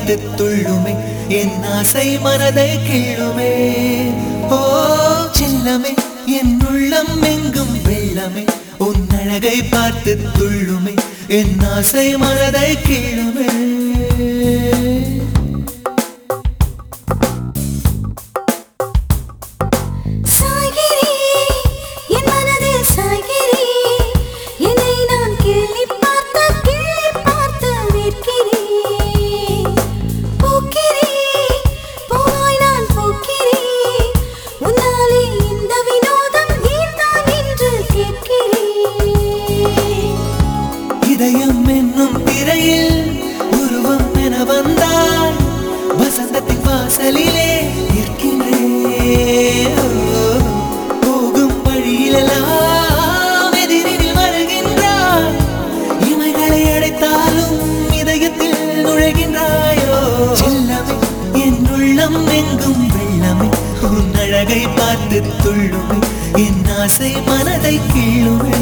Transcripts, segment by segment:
பார்த்து துள்ளுமே என் ஆசை மனதை கிள்ளுமே ஓ சின்னமே என் உள்ளம் எங்கும் வெள்ளமே உன் அழகை பார்த்து துள்ளுமே என் ஆசை மனதை கிள்ளுமே சாய்கிறே என் மனதில் சாய்கிறே என்னை நான் கிள்ளி பார்த்த கிள்ளி பார்த்து நிற்கிறேன் பூக்கிறேன் பூவாய் நான் பூக்கிறேன் உன்னாலே இந்த வினோதம் நீர்தான் என்று கேட்கிறேன் இதயம் என்னும் திரையில் உருவம் என வந்தாய் வசந்தத்தின் வாசலிலே நிற்கின்றேன் ஓ, போகும் வழியிலெல்லாம் எதிரில் வருகின்றாய் இமைகளை அடைத்தாலும் இதயத்தில் நுழைகின்றாயோ செல்லமே என் உள்ளம் எங்கும் வெள்ளமே உன் அழகை பார்த்து துள்ளுமே என் ஆசை மனதை கிள்ளுமே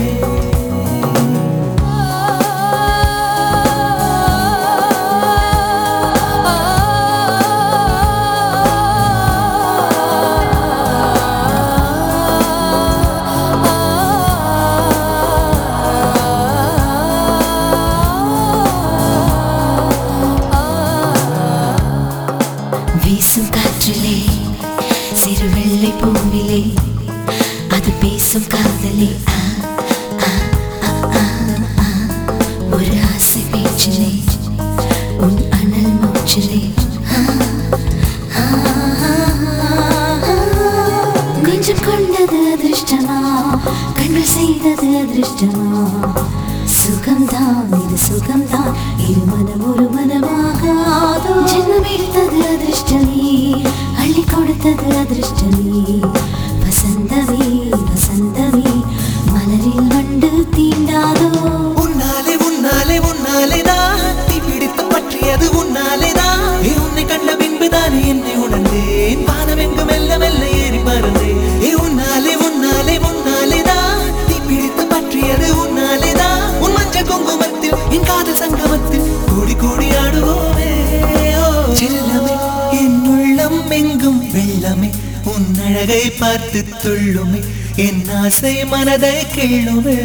வீசும் காற்றிலே சிறு வெள்ளை பூவிலே அது பேசும் காதலே ஆ, ஆ, ஆ, ஆ, ஆ. ஒரு ஆசை பேச்சிலே உன் அனல் மூச்சிலே ஆ, ஆ, ஆ, ஆ. நெஞ்சம் கொண்டது அதிர்ஷ்டமா கண்கள் செய்தது அதிர்ஷ்டமா சுகம்தான் இது சுகம்தான் இரு மனம் ஒரு மனமாகாதோ ஜென்மம் எடுத்தது அதிர்ஷ்டமே அள்ளி கொடுத்தது அதிர்ஷ்டமே வசந்தமே வசந்தமே மலரில் வண்டு தீண்டாதோ உன்னாலே உன்னாலே உன்னாலே தான் நீ பிடித்து பற்றியது உன்னாலே தான் ஏ உன்னை கண்ட பின்புதானே என்னை உணர்ந்தேன் வானம் எங்கு மெல்ல மெல்ல ஏறி பறந்தேன் ஏ உன்னாலே உன்னாலே உன்னாலே தான் நீ பிடித்து பற்றியது உன்னாலே தான் உன் மஞ்ச குங்குமத்தில் என் காதல் சங்கமத்தில் கூடி கூடி ஆடுவோமே ஓ செல்லமே என் உள்ளம் எங்கும் வெள்ளமே உன் அழகை பார்த்து துள்ளுமே என் ஆசை மனதை கிள்ளுமே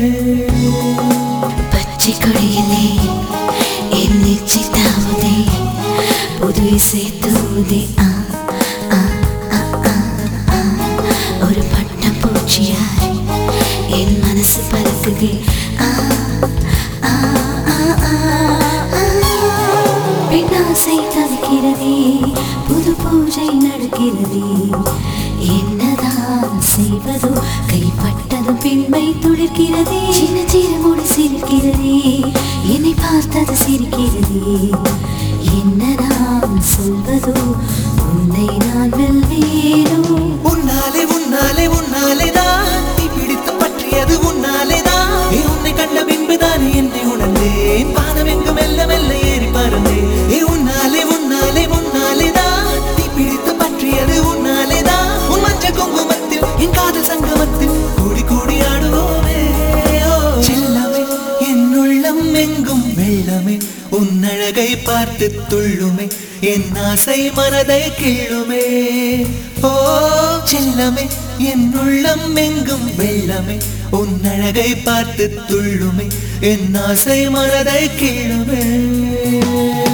பச்சை கொடியிலே என் நெச்சி தாவுதே புது இசை தூதே ஆ ஆ, ஆ, ஆ, ஆ. ஒரு பட்டம் பூச்சியாய் என் மனசு பறக்குதே ஆ ஆ, ஆ, ஆ, ஆ. பெண்ணாசை தவிக்கிறதே புது பூஜை நடக்கிறதே என்னதான் செய்வதோ கைப்பட்டதும் பெண்மை துளிர்க்கிறதே சின்ன சிறுமோடு சிரிக்கிறதே என்னை பார்த்தது சிரிக்கிறதே என்ன நான் சொல்வதோ உன்னை நான் வெல்வேனோ உன்னாலே உன்னாலே உன்னாலே தான் நீ பிடித்து பற்றியது உன்னாலே தான் ஏ உன்னை கண்ட பின்புதானே என்னை உணர்ந்தேன் வானம் எங்கு மெல்ல மெல்ல ஏறி பறந்தேன் ஏ உன்னாலே உன்னாலே உன்னாலே தான் நீ பிடித்து பற்றியது உன்னாலே தான் உன் மஞ்ச குங்குமத்தில் என் காதல் சங்கமத்தில் கூடி கூடி ஆடுவோமே ஓ செல்லமே என் உள்ளம் எங்கும் வெள்ளமே உன் அழகை பார்த்து துள்ளுமே என் ஆசை மனதை கிள்ளுமே ஓ செல்லமே என் உள்ளம் எங்கும் வெள்ளமே உன் அழகை பார்த்து துள்ளுமே என் ஆசை மனதை கிள்ளுமே